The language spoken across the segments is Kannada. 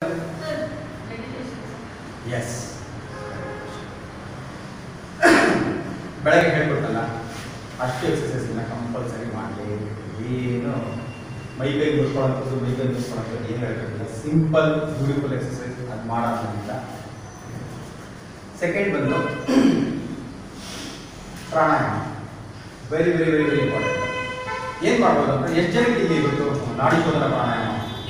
ಎಸ್ ಬೆಳಗ್ಗೆ ಹೇಳ್ಕೊಟ್ಟಲ್ಲ ಅಷ್ಟು ಎಕ್ಸಸೈಸ್ನ ಕಂಪಲ್ಸರಿ ಮಾಡಲಿ ಏನು ಮೈ ಕೈ ಮುಚ್ಕೊಳ್ಳೋಂಥದ್ದು ಮೈ ಕೈ ಮುಚ್ಕೊಳ್ಳೋಂಥದ್ದು ಏನು ಹೇಳ್ಕೊಟ್ಟಿಲ್ಲ ಸಿಂಪಲ್ ಬ್ಯೂಟಿಫುಲ್ ಎಕ್ಸಸೈಸ್ ಅದು ಮಾಡೋದ್ರಿಂದ ಸೆಕೆಂಡ್ ಬಂದು pranayama very very very very important ಏನು ಮಾಡ್ಬೋದು ಅಂದ್ರೆ ಎಷ್ಟು ಜನಕ್ಕೆ ಇಲ್ಲಿ ಇವತ್ತು ನಾಡಿ ಶೋಧನ ಪ್ರಾಣಾಯಾಮ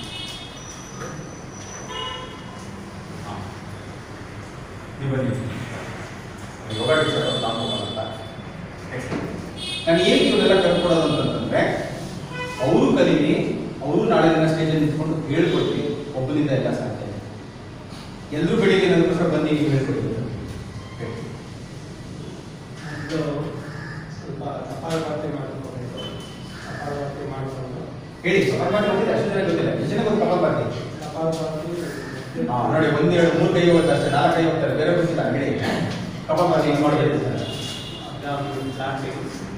ಹಾ. ನೀವು ಬನ್ನಿ ಯೋಗ ಟೀಚರ್ ರಾಮಗೋಪಾಲ್ ಅಂತ ನಾನು ಏನು ಇವನ್ನೆಲ್ಲ ಕಲ್ತ್ಕೊಡೋದು ಅಂತಂದ್ರೆ ಅವರು ಕಲೀಲಿ ಅವರು ನಾಳೆ ದಿನ ಸ್ಟೇಜಲ್ಲಿ ನಿಂತ್ಕೊಂಡು ಹೇಳ್ಕೊಡ್ತೀವಿ ಒಬ್ಬನಿಂದ ಎಲ್ಲ ಸಾಧ್ಯ ಎಲ್ಲರೂ ಬೆಳಿಗ್ಗೆ ನನಗೋಸ್ಕರ ಬನ್ನಿ ನೀವು ಹೇಳ್ಕೊಡ್ತೀವಿ ಮತ್ತು ಸ್ವಲ್ಪ ಕಪಾಲಭಾತಿ ಮಾಡ್ಕೋಬೇಕು ಕಪಾಲಭಾತಿ ಮಾಡಿಕೊಂಡು ಹೇಳಿ ಕಪಾಲಭಾತಿ ಗೊತ್ತಿಲ್ಲ ಅಷ್ಟು ಜನ ಗೊತ್ತಿಲ್ಲ ಎಷ್ಟು ಜನ ಗೊತ್ತು ಕಪಾಲಭಾತಿ ಕಪಾಲಭಾತಿ ಹಾ ನೋಡಿ ಒಂದು ಎರಡು ಮೂರು ಕೈ ಹೋಗುತ್ತೆ ಅಷ್ಟೇ ನಾಲ್ಕು ಕೈ ಹೋಗ್ತಾರೆ ಬೇರೆ ಗೊತ್ತಿಲ್ಲ ಹೇಳಿ ಕಪಾಲಭಾತಿ ಹೆಂಗ್ ಮಾಡಬೇಕು ಅಬ್ಡಾಮಿನ್ ಚಾಟಿಂಗ್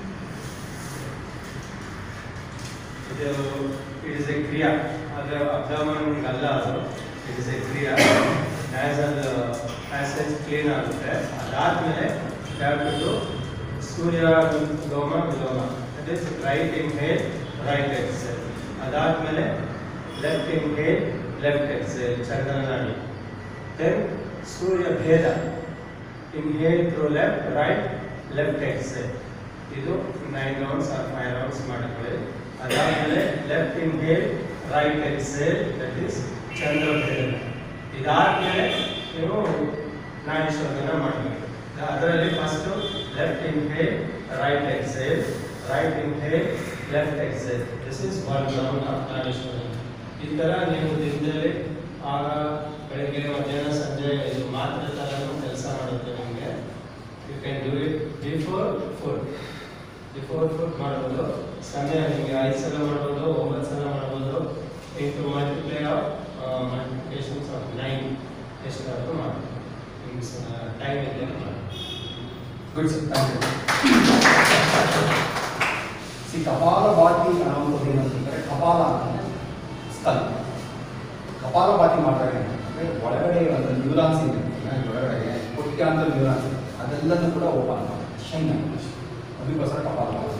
ಇದು ಇಟ್ ಇಸ್ ಎ ಕ್ರಿಯಾ ಅದು ಅಬ್ಡಾಮನ್ ಅಲ್ಲ ಅದು it is a kriya nasal passage clean ಆಗುತ್ತೆ ಅದಾದ್ಮೇಲೆ ಯಾವ್ದು Surya Viloma Viloma that is right inhale right exhale ಅದಾದ್ಮೇಲೆ ಲೆಫ್ಟ್ ಇನ್ಹೇಲ್ ಲೆಫ್ಟ್ ಎಕ್ಸೆಲ್ ಚಂದ್ರನ ನಾಡಿ then Surya Bheda inhale through left right left exhale ಇದು nine rounds or five rounds ಮಾಡಿಕೊಳ್ಳಿ ಅದಾದಮೇಲೆ left inhale right exhale that is Chandra Bheda ಇದಾದ್ಮೇಲೆ ನೀವು ನಾಡಿ ಶೋಧನ ಮಾಡಬೇಕು ಅದರಲ್ಲಿ first left inhale right exhale right inhale left Excel this is one round of Nadi Shodhana ಈ ಥರ ನೀವು ದಿನದಲ್ಲಿ ಆಗ ಬೆಳಗ್ಗೆ ಮಧ್ಯಾಹ್ನ ಸಂಜೆ ಇದು ಮಾತ್ರ ಥರನೂ ಕೆಲಸ ಮಾಡುತ್ತೆ ನಿಮಗೆ you can do it before food before food ಮಾಡ್ಬೋದು ಸಮಯ ನಿಮಗೆ ಐದು ಸಲ ಮಾಡ್ಬೋದು ಒಂಬತ್ತು ಸಲ ಮಾಡ್ಬೋದು into multiply of multiplications of nine ಎಷ್ಟಾದರೂ ಮಾಡ್ಬೋದು ನಿಮ್ಗೆ ಟೈಮ್ ಇದೆ ಮಾಡಿ ಗುಡ್ ಸರ್ ಥ್ಯಾಂಕ್ ಯು ಸಿ ಕಪಾಲಭಾತಿ ಅನ್ನೋದು ಏನಂತಂದರೆ ಕಪಾಲ ಅಂತಂದ್ರೆ ಸ್ಕಲ್ ಕಪಾಲಭಾತಿ ಮಾಡಿದಾಗ ಏನಂತಂದ್ರೆ ಒಳಗಡೆ ಒಂದು ನ್ಯೂರಾನ್ಸ್ ಇದೆ ಅಂದ್ರೆ ಒಳಗಡೆ ಕೋಟ್ಯಾಂತರ ನ್ಯೂರಾನ್ಸ್ ಇದೆ ಅದೆಲ್ಲನೂ ಕೂಡ ಓಪನ್ ಆಗುತ್ತೆ ಶೈನ್ ಆಗುತ್ತೆ ಅದಕ್ಕೋಸ್ಕರ Kapalbhati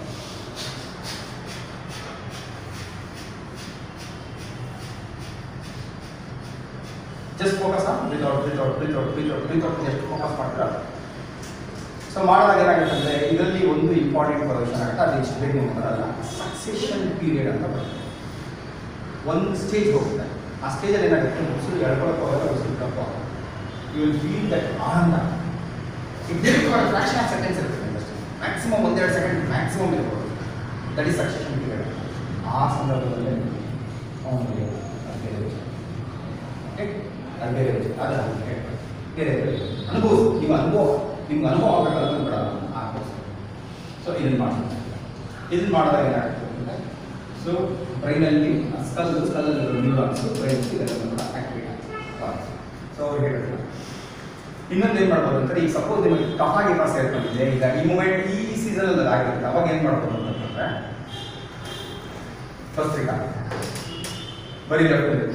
just focus on breathe out breathe out breathe out breathe out breathe out ಎಷ್ಟು ಫೋಕಸ್ ಮಾಡ್ತೀರಾ ಸೊ ಮಾಡಿದಾಗ ಏನಾಗುತ್ತೆ ಅಂದರೆ ಇದರಲ್ಲಿ ಒಂದು ಇಂಪಾರ್ಟೆಂಟ್ ಪ್ರೊವಿಷನ್ ಆಗುತ್ತೆ ಅದು ಇಷ್ಟು ಬೇಗ ನಿಮ್ಗೆ ಬರಲ್ಲ ಸಕ್ಸೆಷನ್ ಪೀರಿಯಡ್ ಅಂತ ಬರುತ್ತೆ ಒಂದು ಸ್ಟೇಜ್ ಹೋಗುತ್ತೆ ಆ ಸ್ಟೇಜಲ್ಲಿ ಏನಾಗುತ್ತೆ ಉಸಿರು ಎಳ್ಕೊಳಕ್ಕೆ ಹೋಗಲ್ಲ ಉಸಿರು ಬಿಡಕ್ಕೆ ಹೋಗಲ್ಲ you will feel that ananda it dwell for fraction of seconds ಇರುತ್ತೆ ಅಷ್ಟೇ ಮ್ಯಾಕ್ಸಿಮಮ್ ಒಂದೆರಡು ಸೆಕೆಂಡ್ ಮ್ಯಾಕ್ಸಿಮಮ್ ಇರ್ಬೋದು ದಟ್ ಈಸ್ ಸಕ್ಸೆಷನ್ ಪೀರಿಯಡ್ ಆ ಸಂದರ್ಭದಲ್ಲಿ ಅವನಿಗೆ ಅದು ಬೇರೆ ವಿಷಯ ಓಕೆ ಅದು ಬೇರೆ ವಿಷಯ ಅದು ಹಾಗೆ ಬೇರೆ ಬೇರೆ ಅನುಭವಿಸಿ ನಿಮ್ಮ ಅನುಭವ ನಿಮ್ಗೆ ಅನುಭವ ಆಗಬೇಕಲ್ಲ ಬೇಡ ಆಗ್ಬೋದು ಸೊ ಇದನ್ನು ಮಾಡಿ ಇದನ್ನು ಮಾಡಿದಾಗ ಏನಾಗುತ್ತೆ ಅಂದರೆ ಸೊ ಬ್ರೈನಲ್ಲಿ ಸ್ಕಲ್ ಸ್ಕಲ್ಲಲ್ಲಿ ನ್ಯೂರಾನ್ಸು ಬ್ರೈನ್ ಇದೆಲ್ಲ ಕೂಡ ಆಕ್ಟಿವೇಟ್ ಆಗುತ್ತೆ ಸೊ ಅವ್ರು ಹೇಳಿದ್ರು ಇನ್ನೊಂದು ಏನು ಮಾಡ್ಬೋದು ಅಂದರೆ ಈಗ ಸಪೋಸ್ ನಿಮಗೆ ಕಫ ಗಿಫ ಸೇರ್ಕೊಂಡಿದೆ ಈಗ ಈ ಮೂಮೆಂಟ್ ಈ ಸೀಸನಲ್ಲಿ ಆಗಿರುತ್ತೆ ಅವಾಗ ಏನು ಮಾಡ್ಬೋದು ಅಂತಂದರೆ ಭಸ್ತ್ರಿಕಾ ಬರೀ ಲೆಫ್ಟ್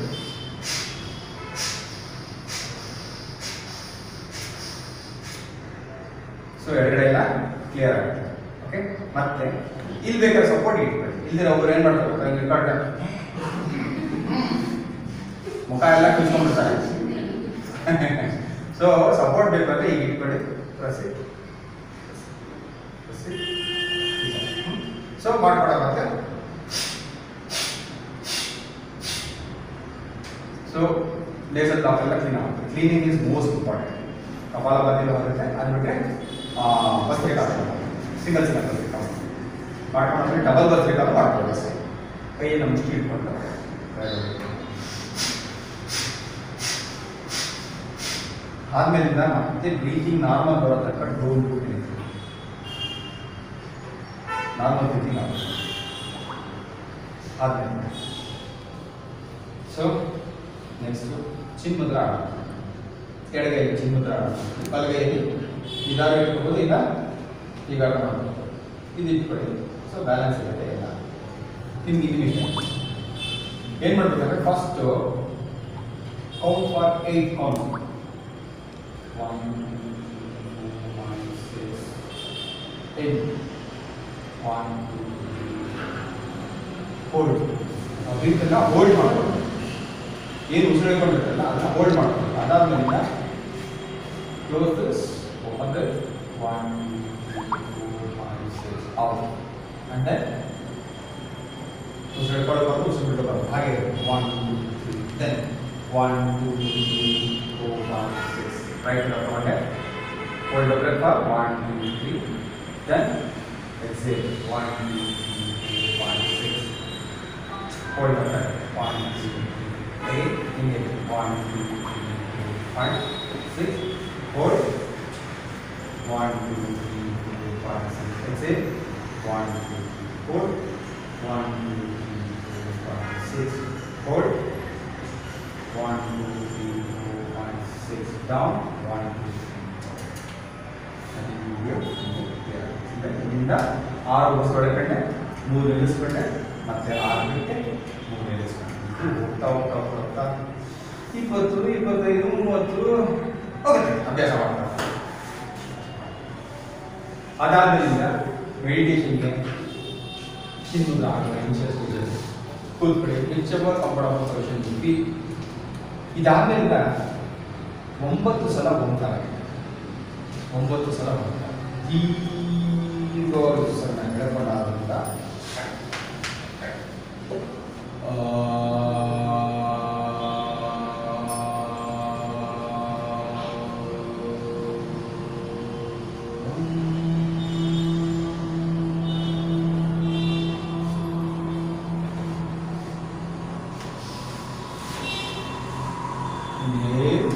ಸೊ ಎಡಗಡೆ ಎಲ್ಲ ಕ್ಲಿಯರ್ ಆಗುತ್ತೆ ಓಕೆ ಮತ್ತೆ ಇಲ್ಲಿ ಬೇಕಾದ್ರೆ ಸಪೋರ್ಟ್ ಇಟ್ಕೊಳ್ಳಿ ಇಲ್ದಿರ ಒಬ್ರು ಏನು ಮಾಡ್ತಾರೆ ಹಿಂಗೆ ಕಟ್ ಮುಖ ಎಲ್ಲ ಕಿಸ್ಕೊಂಡ್ಬಿಡ್ತಾರೆ ಸೊ ಸಪೋರ್ಟ್ ಬೇಕಾದ್ರೆ ಈಗ ಇಟ್ಕೊಳ್ಳಿ ಪ್ರಸಿ ಸೊ ಮಾಡ್ಕೊಡೋಕೆ ಸೊ ಲೇಸರ್ ಟಾಪ್ ಎಲ್ಲ ಕ್ಲೀನ್ ಆಗುತ್ತೆ cleaning is most important kapalbhati ಬರುತ್ತೆ ಅದು ಬಿಟ್ಟರೆ ಭಸ್ತ್ರಿಕಾ ಸಿಂಗಲ್ ಸಿಂಗಲ್ ಭಸ್ತ್ರಿಕಾ ಮಾಡ್ಕೊಂಡ್ರೆ ಡಬಲ್ ಭಸ್ತ್ರಿಕಾ ಮಾಡ್ಬೋದು ಅಷ್ಟೇ ಕೈಯನ್ನು ಮುಚ್ಚಿ ಇಟ್ಕೊಂಡು ಆದ್ಮೇಲಿಂದ ಮತ್ತೆ ಬ್ರೀತಿಂಗ್ ನಾರ್ಮಲ್ ಬರೋ ತನಕ ಡೋಲ್ ನಾರ್ಮಲ್ ಬ್ರೀತಿಂಗ್ ಆಗುತ್ತೆ ಆದ್ಮೇಲೆ ಸೊ ನೆಕ್ಸ್ಟು ಚಿನ್ಮುದ್ರ ಎಡಗೈಯಲ್ಲಿ ಚಿನ್ಮುದ್ರ ಬಲಗೈಯಲ್ಲಿ ಇದಾಗ ಇಟ್ಕೋಬೋದು ಇಲ್ಲ ಇವಾಗ ಮಾಡ್ಬೋದು ಇದು ಇಟ್ಕೊಳ್ಳಿ ಸೊ ಬ್ಯಾಲೆನ್ಸ್ ಇರುತ್ತೆ ಎಲ್ಲ ನಿಮ್ಗೆ ಇದು ಇಷ್ಟ ಏನು ಮಾಡ್ಬೇಕಂದ್ರೆ first count for eight count one one six eight one two hold ಬ್ರೀತನ್ನು ಹೋಲ್ಡ್ ಮಾಡ್ಕೊಂಡು ಏನು ಉಸಿರಾಡ್ಕೊಂಡಿರ್ತಲ್ಲ ಅದನ್ನ ಹೋಲ್ಡ್ ಮಾಡ್ಕೊಂಡು ಅದಾದ್ಮೇಲಿಂದ close this open this one two five six out and then ಉಸಿರಾಡ್ಕೊಳ್ಳೋದು ಉಸಿರು ಬಿಡಬಾರ್ದು ಹಾಗೆ one two three then one two three four five six right ತಗೊಂಡೆ hold breath for one two three then exhale one two three four five six hold the breath. One, two, three. Again, inhale. One, two, three, four, five, six. Hold. One, two, three, four, five, six. Exhale. One, two, three, four. One, two, three, four, five, six. Hold. One, two, three, four, five, six. Down. One, two, three, ಇಲ್ಲಿಂದ ಆರು ಉಸಿರೊಳಗಡೆ ಮೂರು ನಿಲ್ಲಿಸ್ಕೊಂಡೆ ಮತ್ತೆ ಆರು ಬಿಟ್ಟೆ ಮೂರು ನಿಲ್ಲಿಸ್ಕೊಂಡೆ ಇದು ಹೋಗ್ತಾ ಹೋಗ್ತಾ ಹೋಗ್ತಾ ಇಪ್ಪತ್ತು ಇಪ್ಪತ್ತೈದು ಮೂವತ್ತು ಹೋಗುತ್ತೆ ಅಭ್ಯಾಸ ಮಾಡ್ತಾ ಅದಾದ್ಮೇಲಿಂದ ಮೆಡಿಟೇಷನ್ಗೆ ಚಿನ್ನದ ಆಗುವ ಇನ್ಶಸ್ ಕೂತ್ಕೊಳ್ಳಿ ರಿಚಬಲ್ ಕಂಫರ್ಟಬಲ್ ಪೊಸಿಷನ್ ಬಿ ಇದಾದ್ಮೇಲಿಂದ ಒಂಬತ್ತು ಸಲ ಹೋಗ್ತಾರೆ ಒಂಬತ್ತು ಸಲ ಹೋಗ್ತಾರೆ ದೀರ್ಘವಾದ ಸಲ ಎಳಕೊಂಡಾದ್ರಿಂದ Inhale.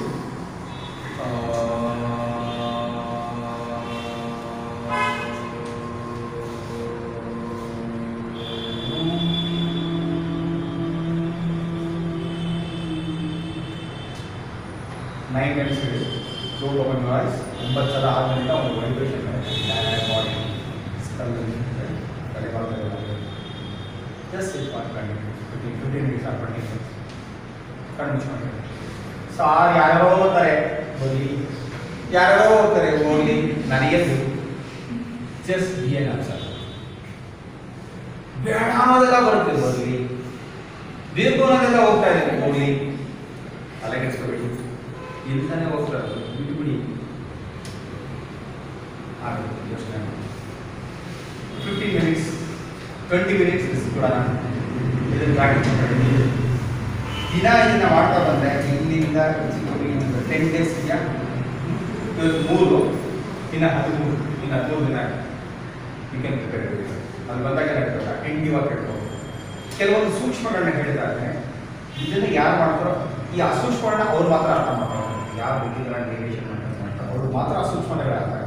ನೈನ್ ಮಿನಿಟ್ಸ್ ಇದೆ ಟೂ ಓಪನ್ ವಾಯ್ಸ್ ಒಂಬತ್ತು ಸಲ ಆದ್ಮೇಲೆ ಒಂದು ವೈಬ್ರೇಷನ್ ಬಾಡಿ ತಲೆ ಭಾಗದಲ್ಲಿ just it for continue fifteen fifteen minutes or twenty minutes ಕಣ್ಣು ಮುಚ್ಕೊಂಡು ಸಾರ್ ಯಾರೋ ಓದ್ತಾರೆ ಹೋಗ್ಲಿ ಯಾರೋ ಓದ್ತಾರೆ ಹೋಗ್ಲಿ ನನಗೆ ಜಸ್ಟ್ ಬಿ ಎನ್ ಆನ್ಸರ್ ಬೇಡಾದೆಲ್ಲ ಬರುತ್ತೆ ಹೋಗ್ಲಿ ಬೇಕು ಅನ್ನೋದೆಲ್ಲ ಹೋಗ್ತಾ ಇದ್ದೀನಿ ಹೋಗ್ಲಿ ತಲೆ ಕೆಡಿಸ್ಕೋಬೇಡಿ ಇಲ್ತಾನೆ ಹೋಗ್ತಾ ಇರೋದು ಬಿಟ್ಬಿಡಿ ಆಗುತ್ತೆ ಯೋಚನೆ ಫಿಫ್ಟೀನ್ ಮಿನಿಟ್ಸ್ ಟ್ವೆಂಟಿ ಮಿನಿಟ್ಸ್ ಕೊಡೋಣ ಇದನ್ನು ಪ್ರಾಕ್ಟೀಸ್ ಮಾಡಿ ದಿನ ಇದನ್ನ ಮಾಡ್ತಾ ಬಂದ್ರೆ ಇಲ್ಲಿಂದ ಚಿಕ್ಕಮಗಳೂರಿನಿಂದ ಟೆನ್ ಡೇಸ್ ಇದೆಯಾ ಇವತ್ತು ಮೂರು ಇನ್ನು ಹದಿಮೂರು ಇನ್ನು ಹದಿಮೂರು ದಿನ ಯು ಕ್ಯಾನ್ ಪ್ರಿಪೇರ್ ಅದು ಬಂದಾಗ ಏನಾಗ್ತದೆ ಅಟೆಂಟಿವ್ ಕೇಳ್ಬೋದು ಕೆಲವೊಂದು ಸೂಕ್ಷ್ಮಗಳನ್ನ ಹೇಳಿದಾದ್ರೆ ಇದನ್ನ ಯಾರು ಮಾಡ್ತಾರೋ ಈ ಅಸೂಕ್ಷ್ಮಗಳನ್ನ ಅವ್ರು ಮಾತ್ರ ಅರ್ಥ ಮಾಡ್ತಾರೆ ಯಾರು ಬಿಟ್ಟಿದ್ರ ಡಿವಿಷನ್ ಮಾಡ್ತಾರೆ ಅವ್ರು ಮಾತ್ರ ಅಸೂಕ್ಷ್ಮಗಳೇ ಅರ್ಥ